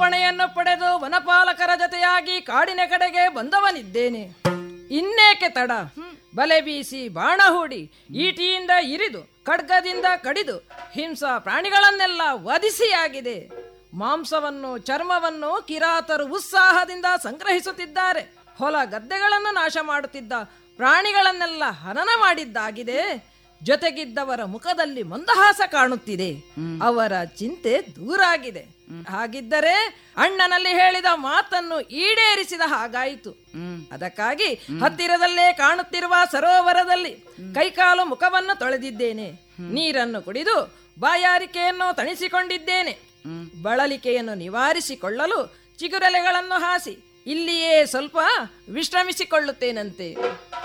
ಅಪ್ಪಣೆಯನ್ನು ಪಡೆದು ವನಪಾಲಕರ ಜೊತೆಯಾಗಿ ಕಾಡಿನ ಕಡೆಗೆ ಬಂದವನಿದ್ದೇನೆ ಇನ್ನೇಕೆ ತಡ ಬಲೆ ಬೀಸಿ ಬಾಣ ಹೂಡಿ ಈಟಿಯಿಂದ ಇರಿದು ಖಡ್ಗದಿಂದ ಕಡಿದು ಹಿಂಸಾ ಪ್ರಾಣಿಗಳನ್ನೆಲ್ಲ ವಧಿಸಿಯಾಗಿದೆ ಮಾಂಸವನ್ನು ಚರ್ಮವನ್ನು ಕಿರಾತರು ಉತ್ಸಾಹದಿಂದ ಸಂಗ್ರಹಿಸುತ್ತಿದ್ದಾರೆ ಹೊಲ ಗದ್ದೆಗಳನ್ನು ನಾಶ ಮಾಡುತ್ತಿದ್ದ ಪ್ರಾಣಿಗಳನ್ನೆಲ್ಲ ಹನನ ಮಾಡಿದ್ದಾಗಿದೆ ಜೊತೆಗಿದ್ದವರ ಮುಖದಲ್ಲಿ ಮಂದಹಾಸ ಕಾಣುತ್ತಿದೆ ಅವರ ಚಿಂತೆ ದೂರಾಗಿದೆ ಹಾಗಿದ್ದರೆ ಅಣ್ಣನಲ್ಲಿ ಹೇಳಿದ ಮಾತನ್ನು ಈಡೇರಿಸಿದ ಹಾಗಾಯಿತು ಅದಕ್ಕಾಗಿ ಹತ್ತಿರದಲ್ಲೇ ಕಾಣುತ್ತಿರುವ ಸರೋವರದಲ್ಲಿ ಕೈಕಾಲು ಮುಖವನ್ನು ತೊಳೆದಿದ್ದೇನೆ ನೀರನ್ನು ಕುಡಿದು ಬಾಯಾರಿಕೆಯನ್ನು ತಣಿಸಿಕೊಂಡಿದ್ದೇನೆ ಬಳಲಿಕೆಯನ್ನು ನಿವಾರಿಸಿಕೊಳ್ಳಲು ಚಿಗುರೆಲೆಗಳನ್ನು ಹಾಸಿ ಇಲ್ಲಿಯೇ ಸ್ವಲ್ಪ ವಿಶ್ರಮಿಸಿಕೊಳ್ಳುತ್ತೇನಂತೆ